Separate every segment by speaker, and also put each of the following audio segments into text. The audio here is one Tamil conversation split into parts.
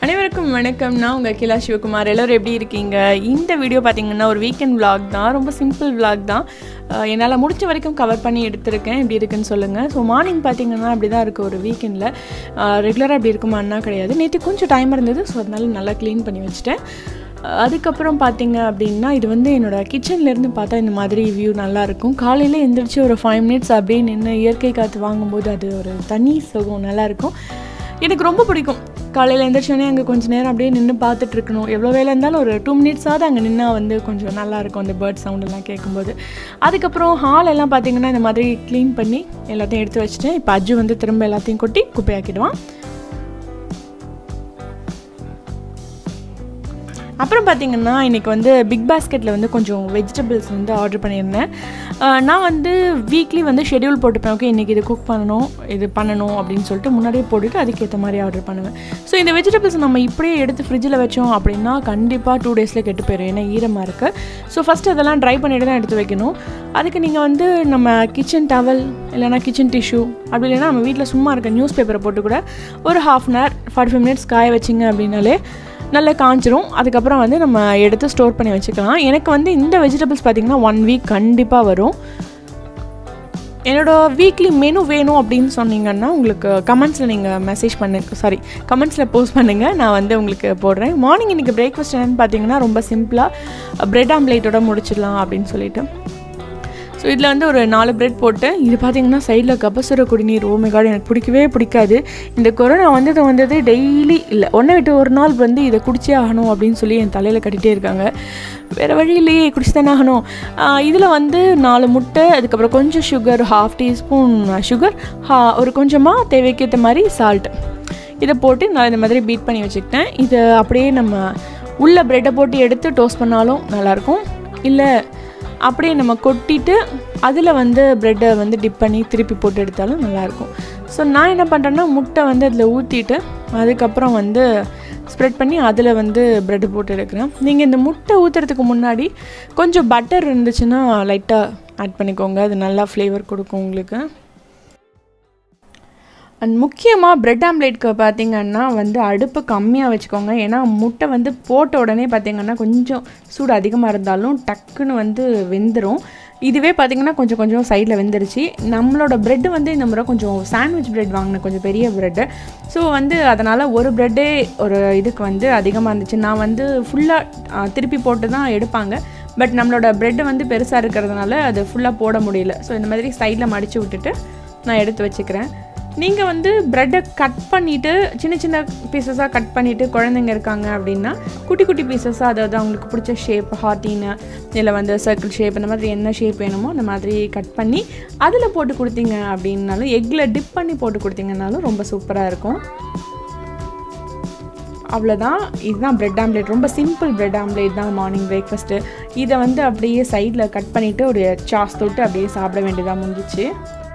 Speaker 1: அனைவருக்கும் வணக்கம் நான் உங்கள் கிலா சிவகுமார் எல்லோரும் எப்படி இருக்கீங்க இந்த வீடியோ பார்த்தீங்கன்னா ஒரு வீக்கெண்ட் vlog தான் ரொம்ப சிம்பிள் vlog தான் அஹ் என்னால் முடிஞ்ச வரைக்கும் கவர் பண்ணி எடுத்திருக்கேன் எப்படி இருக்குன்னு சொல்லுங்கள் ஸோ மார்னிங் பார்த்தீங்கன்னா அப்படி தான் இருக்குது ஒரு வீக்கெண்டில் ரெகுலராக அப்படி இருக்குமான்னா கிடையாது நேற்று கொஞ்சம் டைம் இருந்தது ஸோ அதனால நல்லா க்ளீன் பண்ணி வச்சுட்டேன் அஹ் அதுக்கப்புறம் பார்த்தீங்க அப்படின்னா இது வந்து என்னோட கிச்சன்லேருந்து பார்த்தா இந்த மாதிரி வியூ நல்லாயிருக்கும் காலையில் எந்திரிச்சு ஒரு ஃபைவ் மினிட்ஸ் அப்படியே நின்று இயற்கை காற்று வாங்கும்போது அது ஒரு தனி சுகம் நல்லாயிருக்கும் எனக்கு ரொம்ப பிடிக்கும் காலையில் எந்திரிச்சோடனே அங்கே கொஞ்சம் நேரம் அப்படியே நின்று பார்த்துட்டு இருக்கணும் எவ்வளோ வேலை இருந்தாலும் ஒரு டூ மினிட்ஸாவது அங்கே நின்னா வந்து கொஞ்சம் நல்லா இருக்கும் அந்த பேர்ட் சவுண்டெல்லாம் கேட்கும்போது அதுக்கப்புறம் ஹால் எல்லாம் பார்த்தீங்கன்னா இந்த மாதிரி க்ளீன் பண்ணி எல்லாத்தையும் எடுத்து வச்சுட்டேன் இப்போ அஜு வந்து திரும்ப எல்லாத்தையும் கொட்டி குப்பையாக்கிடுவான் அப்புறம் பார்த்தீங்கன்னா இன்றைக்கி வந்து பிக் பாஸ்கெட்டில் வந்து கொஞ்சம் வெஜிடபிள்ஸ் வந்து ஆர்டர் பண்ணியிருந்தேன் அஹ் நான் வந்து வீக்லி வந்து ஷெட்யூல் போட்டுப்பேன் ஓகே இன்றைக்கி இது குக் பண்ணணும் இது பண்ணணும் அப்படின்னு சொல்லிட்டு முன்னாடியே போட்டுட்டு அதுக்கேற்ற மாதிரி ஆர்டர் பண்ணுவேன் ஸோ இந்த வெஜிடபிள்ஸ் நம்ம இப்படியே எடுத்து ஃப்ரிட்ஜில் வச்சோம் அப்படின்னா கண்டிப்பாக டூ டேஸில் கெட்டு போயிடும் ஏன்னா ஈரமாக இருக்குது ஸோ ஃபஸ்ட்டு அதெல்லாம் ட்ரை பண்ணிட்டு தான் எடுத்து வைக்கணும் அதுக்கு நீங்கள் வந்து நம்ம கிச்சன் டவல் இல்லைனா கிச்சன் டிஷ்யூ அப்படி இல்லைன்னா நம்ம வீட்டில் சும்மா இருக்க நியூஸ் பேப்பரை போட்டு கூட ஒரு half an hour forty five minutes காய வச்சிங்க அப்படின்னாலே நல்லா காஞ்சிரும் அதுக்கப்புறம் வந்து நம்ம எடுத்து ஸ்டோர் பண்ணி வச்சுக்கலாம் எனக்கு வந்து இந்த வெஜிடபிள்ஸ் பார்த்திங்கன்னா ஒன் வீக் கண்டிப்பாக வரும் என்னோட வீக்லி மெனு வேணும் அப்படின்னு சொன்னீங்கன்னா உங்களுக்கு கமெண்ட்ஸில் நீங்கள் மெசேஜ் பண்ணு சாரி கமெண்ட்ஸில் போஸ்ட் பண்ணுங்கள் நான் வந்து உங்களுக்கு போடுறேன் மார்னிங் இன்றைக்கி பிரேக்ஃபாஸ்ட் என்னென்னு பார்த்தீங்கன்னா ரொம்ப சிம்பிளாக பிரெட் ஆம்லேட்டோட முடிச்சிடலாம் அப்படின்னு சொல்லிட்டு ஸோ இதில் வந்து ஒரு நாலு பிரெட் போட்டு இது பார்த்தீங்கன்னா சைடில் கபசுர குடிநீர் ஓமை கார்டு எனக்கு பிடிக்கவே பிடிக்காது இந்த கொரோனா வந்தது வந்தது டெய்லி இல்லை ஒன்றை விட்டு ஒரு நாள் வந்து இதை குடிச்சே ஆகணும் அப்படின்னு சொல்லி என் தலையில் கட்டிகிட்டே இருக்காங்க வேறு வழி இல்லையே குடிச்சு தானே ஆகணும் இதில் வந்து நாலு முட்டை அதுக்கப்புறம் கொஞ்சம் சுகர் ஹாஃப் டீஸ்பூன் சுகர் ஹா ஒரு கொஞ்சமாக தேவைக்கேற்ற மாதிரி சால்ட் இதை போட்டு நான் இந்த மாதிரி பீட் பண்ணி வச்சுக்கிட்டேன் இதை அப்படியே நம்ம உள்ள ப்ரெட்டை போட்டு எடுத்து டோஸ்ட் பண்ணாலும் நல்லாயிருக்கும் இல்லை அப்படியே நம்ம கொட்டிட்டு அதில் வந்து ப்ரெட்டை வந்து டிப் பண்ணி திருப்பி போட்டு எடுத்தாலும் நல்லாயிருக்கும் ஸோ நான் என்ன பண்ணுறேன்னா முட்டை வந்து அதில் ஊற்றிட்டு அதுக்கப்புறம் வந்து ஸ்ப்ரெட் பண்ணி அதில் வந்து ப்ரெட்டு போட்டு எடுக்கிறேன் நீங்கள் இந்த முட்டை ஊற்றுறதுக்கு முன்னாடி கொஞ்சம் பட்டர் இருந்துச்சுன்னா லைட்டாக ஆட் பண்ணிக்கோங்க அது நல்லா ஃப்ளேவர் கொடுக்கும் உங்களுக்கு அண்ட் முக்கியமாக பிரெட் ஆம்லேட்க்கு பார்த்தீங்கன்னா வந்து அடுப்பு கம்மியாக வச்சுக்கோங்க ஏன்னா முட்டை வந்து போட்ட உடனே பார்த்தீங்கன்னா கொஞ்சம் சூடு அதிகமாக இருந்தாலும் டக்குன்னு வந்து வெந்துடும் இதுவே பார்த்தீங்கன்னா கொஞ்சம் கொஞ்சம் சைடில் வெந்துருச்சு நம்மளோட ப்ரெட்டு வந்து இந்த முறை கொஞ்சம் சாண்ட்விச் பிரெட் வாங்கினேன் கொஞ்சம் பெரிய ப்ரெட்டு ஸோ வந்து அதனால் ஒரு ப்ரெட்டே ஒரு இதுக்கு வந்து அதிகமாக இருந்துச்சு நான் வந்து ஃபுல்லாக திருப்பி போட்டு தான் எடுப்பாங்க பட் நம்மளோட ப்ரெட்டு வந்து பெருசாக இருக்கிறதுனால அது ஃபுல்லாக போட முடியல ஸோ இந்த மாதிரி சைடில் மடித்து விட்டுட்டு நான் எடுத்து வச்சுக்கிறேன் நீங்கள் வந்து ப்ரெட்டை கட் பண்ணிவிட்டு சின்ன சின்ன பீசஸாக கட் பண்ணிவிட்டு குழந்தைங்க இருக்காங்க அப்படின்னா குட்டி குட்டி பீசஸாக அதாவது அவங்களுக்கு பிடிச்ச ஷேப் ஹார்ட்டின்னு இல்லை வந்து சர்க்கிள் ஷேப் இந்த மாதிரி என்ன ஷேப் வேணுமோ அந்த மாதிரி கட் பண்ணி அதில் போட்டு கொடுத்தீங்க அப்படின்னாலும் எக்கில் டிப் பண்ணி போட்டு கொடுத்தீங்கன்னாலும் ரொம்ப சூப்பராக இருக்கும் அவ்வளோதான் இதுதான் பிரெட் ஆம்லேட் ரொம்ப சிம்பிள் பிரெட் ஆம்லேட் தான் மார்னிங் பிரேக்ஃபாஸ்ட்டு இதை வந்து அப்படியே சைடில் கட் பண்ணிவிட்டு ஒரு சாஸ் தொட்டு அப்படியே சாப்பிட வேண்டியதாக முடிஞ்சிச்சு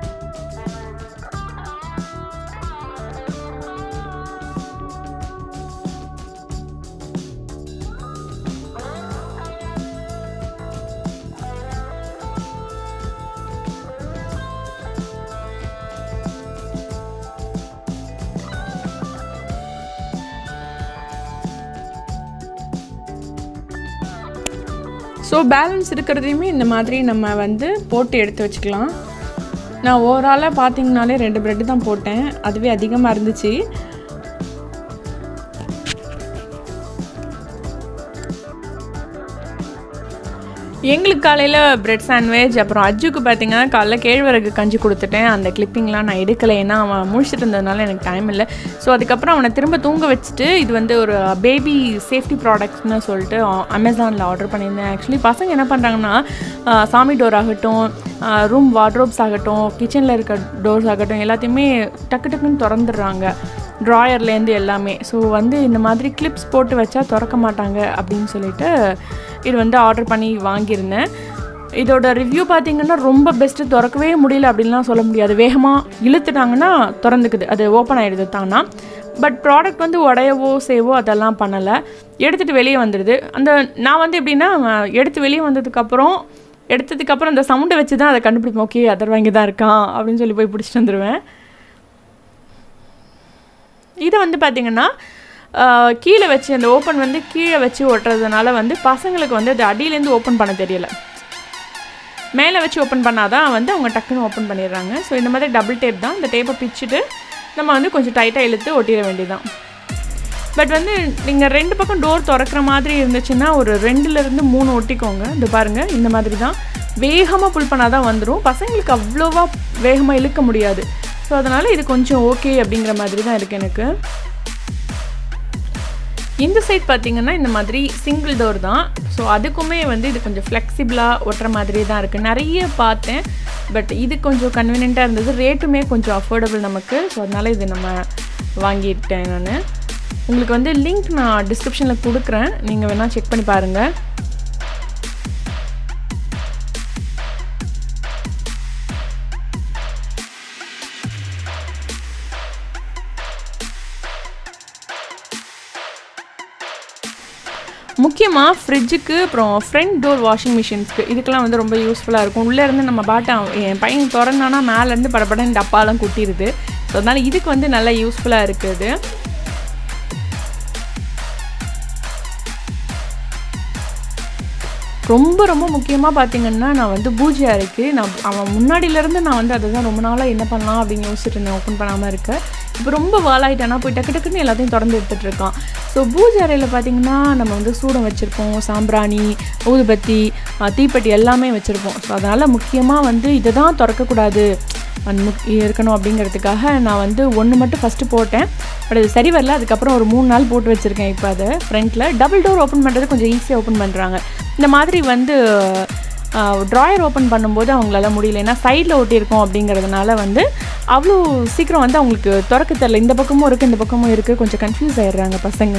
Speaker 1: ஸோ பேலன்ஸ் இருக்கிறதையுமே இந்த மாதிரி நம்ம வந்து போட்டு எடுத்து வச்சுக்கலாம் நான் ஓவராலாக பார்த்தீங்கனாலே ரெண்டு ப்ரெட்டு தான் போட்டேன் அதுவே அதிகமாக இருந்துச்சு எங்களுக்கு காலையில் பிரெட் சாண்ட்விச் அப்புறம் அஜுக்கு பார்த்தீங்கன்னா காலைல கேழ்வரகு கஞ்சி கொடுத்துட்டேன் அந்த கிளிப்பிங்லாம் நான் எடுக்கலை ஏன்னா அவன் முழிச்சிட்டு இருந்ததுனால எனக்கு டைம் இல்லை ஸோ அதுக்கப்புறம் அவனை திரும்ப தூங்க வச்சுட்டு இது வந்து ஒரு பேபி சேஃப்டி ப்ராடக்ட்ஸ்னு சொல்லிட்டு அமேசானில் ஆர்டர் பண்ணியிருந்தேன் ஆக்சுவலி பசங்க என்ன பண்ணுறாங்கன்னா சாமி டோர் ஆகட்டும் ரூம் வார்ட்ரோப்ஸ் ஆகட்டும் கிச்சனில் இருக்க டோர்ஸ் ஆகட்டும் எல்லாத்தையுமே டக்கு டக்குன்னு திறந்துடுறாங்க ட்ராயர்லேருந்து எல்லாமே ஸோ வந்து இந்த மாதிரி கிளிப்ஸ் போட்டு வச்சா திறக்க மாட்டாங்க அப்படின்னு சொல்லிட்டு இது வந்து ஆர்டர் பண்ணி வாங்கியிருந்தேன் இதோட ரிவ்யூ பார்த்தீங்கன்னா ரொம்ப பெஸ்ட்டு திறக்கவே முடியல அப்படின்லாம் சொல்ல முடியாது வேகமாக இழுத்துட்டாங்கன்னா திறந்துக்குது அது ஓப்பன் ஆகிடுது தானா பட் ப்ராடக்ட் வந்து உடையவோ சேவோ அதெல்லாம் பண்ணலை எடுத்துகிட்டு வெளியே வந்துடுது அந்த நான் வந்து எப்படின்னா எடுத்து வெளியே வந்ததுக்கப்புறம் எடுத்ததுக்கப்புறம் அந்த சவுண்டை வச்சு தான் அதை கண்டுபிடிப்பேன் ஓகே அதர் வாங்கி தான் இருக்கான் அப்படின்னு சொல்லி போய் பிடிச்சிட்டு வந்துடுவேன் இதை வந்து பார்த்திங்கன்னா ஆஹ், கீழே வச்சு அந்த ஓப்பன் வந்து கீழே வச்சு ஒட்டுறதுனால வந்து பசங்களுக்கு வந்து அது அடியிலேருந்து ஓப்பன் பண்ண தெரியல மேலே வச்சு ஓப்பன் பண்ணாதான் வந்து அவங்க டக்குன்னு ஓப்பன் பண்ணிடுறாங்க ஸோ இந்த மாதிரி டபுள் டேப் தான் இந்த டேப்பை பிச்சுட்டு நம்ம வந்து கொஞ்சம் டைட்டாக இழுத்து ஒட்டிட வேண்டியதுதான் பட் வந்து நீங்கள் ரெண்டு பக்கம் டோர் திறக்கிற மாதிரி இருந்துச்சுன்னா ஒரு ரெண்டுலேருந்து மூணு ஒட்டிக்கோங்க இது பாருங்கள் இந்த மாதிரி தான் வேகமாக புல் பண்ணால் தான் வந்துடும் பசங்களுக்கு அவ்வளோவா வேகமாக இழுக்க முடியாது ஸோ அதனால் இது கொஞ்சம் ஓகே அப்படிங்கிற மாதிரி தான் இருக்குது எனக்கு இந்த சைட் பார்த்தீங்கன்னா இந்த மாதிரி சிங்கிள் டோர் தான் ஸோ அதுக்குமே வந்து இது கொஞ்சம் ஃப்ளெக்சிபிளாக ஒட்டுற மாதிரி தான் இருக்குது நிறைய பார்த்தேன் பட் இது கொஞ்சம் கன்வீனியண்ட்டாக இருந்தது ரேட்டுமே கொஞ்சம் அஃபோர்டபுள் நமக்கு ஸோ அதனால் இது நம்ம வாங்கிட்டேன் நான் உங்களுக்கு வந்து லிங்க் நான் டிஸ்கிரிப்ஷனில் கொடுக்குறேன் நீங்கள் வேணால் செக் பண்ணி பாருங்கள் முக்கியமாக ஃப்ரிட்ஜுக்கு அப்புறம் ஃப்ரண்ட் டோர் வாஷிங் மிஷின்ஸ்க்கு இதுக்கெல்லாம் வந்து ரொம்ப யூஸ்ஃபுல்லாக இருக்கும் உள்ளே இருந்து நம்ம பாட்டை என் பையன் திறந்தானா மேலேருந்து படப்படன்னு டப்பாலாம் குட்டிடுது ஸோ அதனால் இதுக்கு வந்து நல்லா யூஸ்ஃபுல்லாக இருக்குது ரொம்ப ரொம்ப முக்கியமாக பார்த்தீங்கன்னா நான் வந்து பூஜை அறைக்கு நான் அவன் முன்னாடியிலேருந்து நான் வந்து அதை தான் ரொம்ப நாளாக என்ன பண்ணலாம் அப்படின்னு யோசிச்சுட்டு இருந்தேன் ஓப்பன் பண்ணாமல் இருக்க இப்போ ரொம்ப வாலாயிட்டானா போய் டக்கு டக்குன்னு எல்லாத்தையும் திறந்து எடுத்துகிட்டு இருக்கான் ஸோ பூஜை அறையில் பார்த்தீங்கன்னா நம்ம வந்து சூடம் வச்சுருப்போம் சாம்பிராணி ஊதுபத்தி அஹ், தீப்பெட்டி எல்லாமே வச்சுருப்போம் ஸோ அதனால் முக்கியமாக வந்து இதை தான் திறக்கக்கூடாது அந்த முக் இருக்கணும் அப்படிங்கிறதுக்காக நான் வந்து ஒன்று மட்டும் ஃபஸ்ட்டு போட்டேன் பட் அது சரி வரல அதுக்கப்புறம் ஒரு மூணு நாள் போட்டு வச்சுருக்கேன் இப்போ அதை ஃப்ரண்ட்டில் டபுள் டோர் ஓப்பன் பண்ணுறது கொஞ்சம் ஈஸியாக ஓப்பன் பண்ணுறாங்க இந்த மாதிரி வந்து ட்ராயர் ஓப்பன் பண்ணும்போது அவங்களால முடியல ஏன்னா சைடில் ஒட்டியிருக்கோம் அப்படிங்கிறதுனால வந்து அவ்வளோ சீக்கிரம் வந்து அவங்களுக்கு திறக்க தெரில இந்த பக்கமும் இருக்குது இந்த பக்கமும் இருக்குது கொஞ்சம் கன்ஃபியூஸ் ஆயிடுறாங்க பசங்க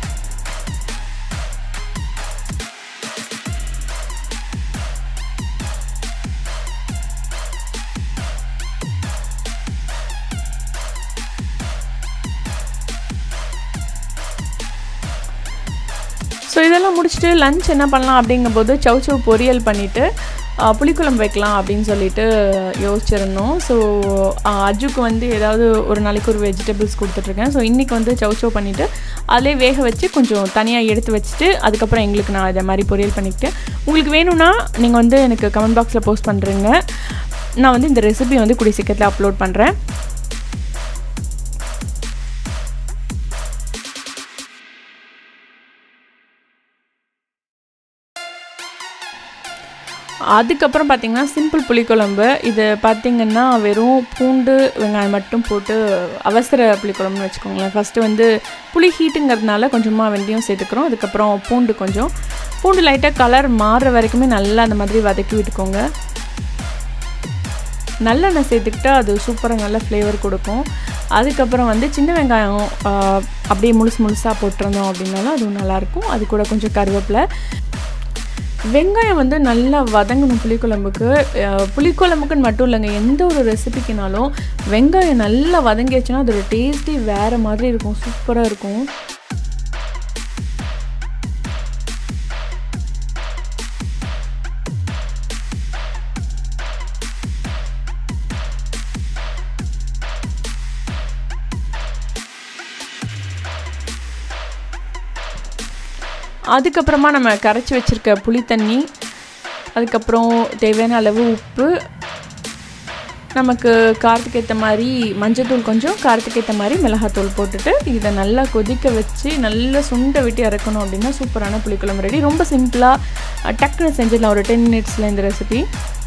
Speaker 1: ஸோ இதெல்லாம் முடிச்சுட்டு லஞ்ச் என்ன பண்ணலாம் அப்படிங்கும்போது சவு சவு பொரியல் பண்ணிவிட்டு புளிக்குழம்பு வைக்கலாம் அப்படின்னு சொல்லிட்டு யோசிச்சிருந்தோம் ஸோ அஜுக்கு வந்து ஏதாவது ஒரு நாளைக்கு ஒரு வெஜிடபிள்ஸ் கொடுத்துட்ருக்கேன் ஸோ இன்றைக்கி வந்து சவு சவு பண்ணிவிட்டு அதிலே வேக வச்சு கொஞ்சம் தனியாக எடுத்து வச்சுட்டு அதுக்கப்புறம் எங்களுக்கு நான் இதை மாதிரி பொரியல் பண்ணிக்கிட்டேன் உங்களுக்கு வேணும்னா நீங்கள் வந்து எனக்கு கமெண்ட் பாக்ஸில் போஸ்ட் பண்ணுறீங்க நான் வந்து இந்த ரெசிபி வந்து கூடிய சீக்கிரத்தில் அப்லோட் பண்ணுறேன் அதுக்கப்புறம் பார்த்தீங்கன்னா சிம்பிள் புளிக்குழம்பு இது பார்த்தீங்கன்னா வெறும் பூண்டு வெங்காயம் மட்டும் போட்டு அவசர புளிக்குழம்புன்னு வச்சுக்கோங்களேன் ஃபஸ்ட்டு வந்து புளி ஹீட்டுங்கிறதுனால கொஞ்சமாக வெந்தயம் சேர்த்துக்கிறோம் அதுக்கப்புறம் பூண்டு கொஞ்சம் பூண்டு லைட்டாக கலர் மாறுற வரைக்குமே நல்லா அந்த மாதிரி வதக்கி விட்டுக்கோங்க நல்லெண்ணெய் சேர்த்துக்கிட்டா அது சூப்பராக நல்ல ஃப்ளேவர் கொடுக்கும் அதுக்கப்புறம் வந்து சின்ன வெங்காயம் ஆஹ், அப்படியே முழுசு முழுசாக போட்டிருந்தோம் அப்படின்னாலும் அதுவும் நல்லாயிருக்கும் அது கூட கொஞ்சம் கருவேப்பிலை வெங்காயம் வந்து நல்லா வதங்கணும் புளிக்குழம்புக்கு அஹ், புளிக்குழம்புக்குன்னு மட்டும் இல்லைங்க எந்த ஒரு ரெசிபிக்குனாலும் வெங்காயம் நல்லா வதங்கிடுச்சுன்னா அதோட டேஸ்ட்டே வேறு மாதிரி இருக்கும் சூப்பராக இருக்கும் அதுக்கப்புறமா நம்ம கரைச்சி வச்சுருக்க புளி தண்ணி அதுக்கப்புறம் தேவையான அளவு உப்பு நமக்கு காரத்துக்கு ஏற்ற மாதிரி மஞ்சத்தூள் கொஞ்சம் காரத்துக்கு ஏற்ற மாதிரி மிளகாத்தூள் போட்டுட்டு இதை நல்லா கொதிக்க வச்சு நல்லா சுண்டை விட்டு இறக்கணும் அப்படின்னா சூப்பரான புளிக்குழம்பு ரெடி ரொம்ப சிம்பிளாக டக்குன்னு செஞ்சிடலாம் ஒரு டென் மினிட்ஸில் இந்த ரெசிபி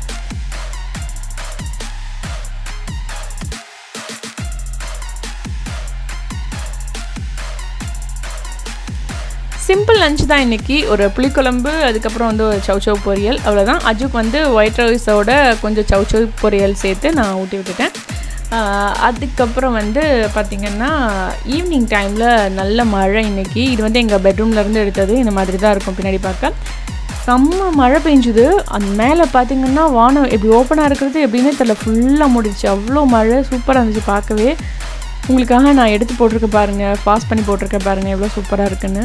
Speaker 1: சிம்பிள் லஞ்ச் தான் இன்றைக்கி ஒரு புளிக்குழம்பு அதுக்கப்புறம் வந்து ஒரு சவ் சவ் பொரியல் அவ்வளோதான் அஜுக்கு வந்து ஒயிட் ரைஸோட கொஞ்சம் சவ் சவ் பொரியல் சேர்த்து நான் ஊட்டி விட்டுட்டேன் ஆஹ் அதுக்கப்புறம் வந்து பார்த்திங்கன்னா ஈவினிங் டைமில் நல்ல மழை இன்னைக்கு இது வந்து எங்கள் பெட்ரூம்லேருந்து எடுத்தது இந்த மாதிரி தான் இருக்கும் பின்னாடி பார்க்க செம்ம மழை பெஞ்சுது அந்த மேலே பார்த்தீங்கன்னா வானம் எப்படி ஓப்பனாக இருக்கிறது எப்படின்னே தெரில ஃபுல்லாக முடிச்சு அவ்வளோ மழை சூப்பராக இருந்துச்சு பார்க்கவே உங்களுக்காக நான் எடுத்து போட்டிருக்க பாருங்கள் ஃபாஸ்ட் பண்ணி போட்டிருக்க பாருங்கள் எவ்வளோ சூப்பராக இருக்குன்னு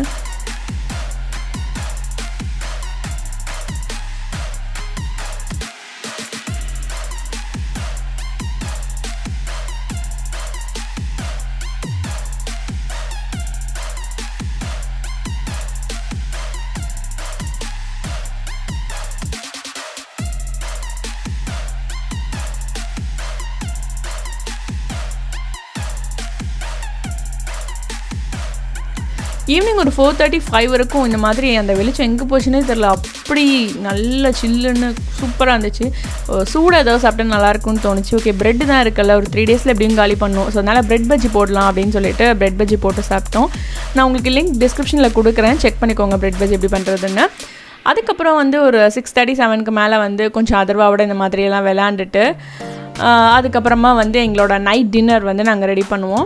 Speaker 1: ஈவினிங் ஒரு ஃபோர் தேர்ட்டி ஃபைவ் வரைக்கும் இந்த மாதிரி அந்த வெளிச்சம் எங்கே போச்சுன்னே தெரில அப்படி நல்ல சில்லுன்னு சூப்பராக இருந்துச்சு சூடாக ஏதாவது சாப்பிட்டா நல்லாயிருக்கும்னு தோணுச்சு ஓகே பிரெட் தான் இருக்குல்ல ஒரு த்ரீ டேஸில் எப்படியும் காலி பண்ணும் ஸோ அதனால் பிரெட் பஜ்ஜி போடலாம் அப்படின்னு சொல்லிட்டு பிரெட் பஜ்ஜி போட்டு சாப்பிட்டோம் நான் உங்களுக்கு லிங்க் டிஸ்கிரிப்ஷனில் கொடுக்குறேன் செக் பண்ணிக்கோங்க பிரெட் பஜ்ஜி எப்படி பண்ணுறதுன்னு அதுக்கப்புறம் வந்து ஒரு சிக்ஸ் தேர்ட்டி செவனுக்கு மேலே வந்து கொஞ்சம் அதர்வாவோட இந்த மாதிரியெல்லாம் விளாண்டுட்டு அதுக்கப்புறமா வந்து எங்களோட நைட் டின்னர் வந்து நாங்கள் ரெடி பண்ணுவோம்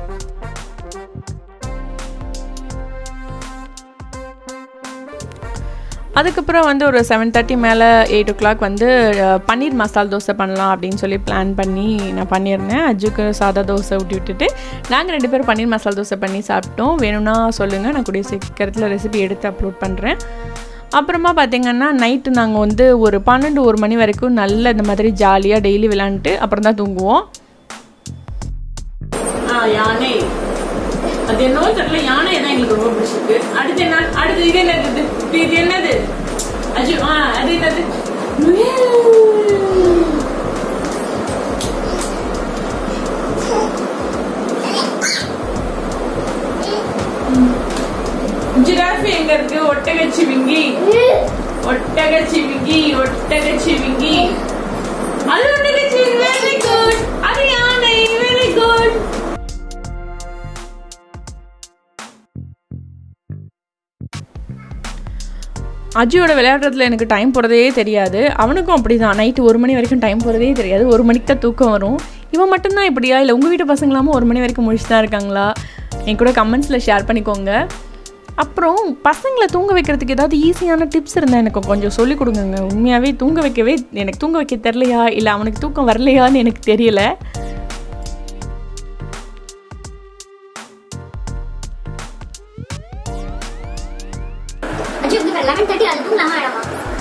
Speaker 1: அதுக்கப்புறம் வந்து ஒரு செவன் தேர்ட்டி மேலே எயிட் ஓ கிளாக் வந்து பன்னீர் மசால் தோசை பண்ணலாம் அப்படின்னு சொல்லி பிளான் பண்ணி நான் பண்ணியிருந்தேன் அஜுக்கு சாதா தோசை ஊட்டி விட்டுட்டு நாங்கள் ரெண்டு பேரும் பன்னீர் மசால் தோசை பண்ணி சாப்பிட்டோம் வேணும்னா சொல்லுங்கள் நான் கூடிய சீக்கிரத்தில் ரெசிபி எடுத்து அப்லோட் பண்ணுறேன் அப்புறமா பார்த்திங்கன்னா நைட்டு நாங்கள் வந்து ஒரு பன்னெண்டு ஒரு மணி வரைக்கும் நல்ல இந்த மாதிரி ஜாலியாக டெய்லி விளாண்டுட்டு அப்புறம் தான் தூங்குவோம் யானை அது என்னவோ தெரியல யானை தான் எங்களுக்கு ரொம்ப பிடிச்சிருக்கு அடுத்து என்ன அடுத்து இது என்னது இது என்னது அஜு ஆ அது என்னது ஜிராஃபி எங்க இருக்கு ஒட்டகச்சிவிங்கி ஒட்டகச்சிவிங்கி ஒட்டகச்சிவிங்கி அது ஒட்டகச்சிவிங்கி வெரி குட் அது யானை வெரி குட் அஜியோட விளையாடுறதுல எனக்கு டைம் போகிறதே தெரியாது அவனுக்கும் அப்படி தான் நைட்டு ஒரு மணி வரைக்கும் டைம் போகிறதே தெரியாது ஒரு மணிக்கு தான் தூக்கம் வரும் இவன் மட்டும்தான் இப்படியா இல்லை உங்கள் வீட்டு பசங்களாமல் ஒரு மணி வரைக்கும் முடிச்சு தான் இருக்காங்களா என் கூட கமெண்ட்ஸில் ஷேர் பண்ணிக்கோங்க அப்புறம் பசங்களை தூங்க வைக்கிறதுக்கு ஏதாவது ஈஸியான டிப்ஸ் இருந்தால் எனக்கு கொஞ்சம் சொல்லிக் கொடுங்க உண்மையாகவே தூங்க வைக்கவே எனக்கு தூங்க வைக்க தெரிலையா இல்லை அவனுக்கு தூக்கம் வரலையான்னு எனக்கு தெரியல
Speaker 2: அஜி உங்க லெவன் தேர்ட்டி அது தூங்கலாமா வேணாமா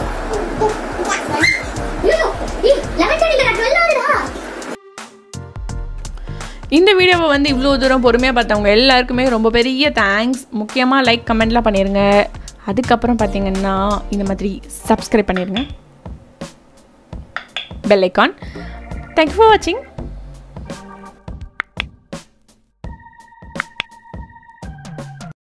Speaker 2: ஐயோ லெவன் தேர்ட்டி டுவெல் ஆகுதா
Speaker 1: இந்த வீடியோவை வந்து இவ்வளோ தூரம் பொறுமையாக பார்த்தவங்க எல்லாருக்குமே ரொம்ப பெரிய தேங்க்ஸ் முக்கியமாக லைக் கமெண்ட்லாம் பண்ணிடுங்க அதுக்கப்புறம் பார்த்தீங்கன்னா இந்த மாதிரி சப்ஸ்கிரைப் பண்ணிடுங்க பெல் ஐக்கான் தேங்க்யூ ஃபார் வாட்சிங்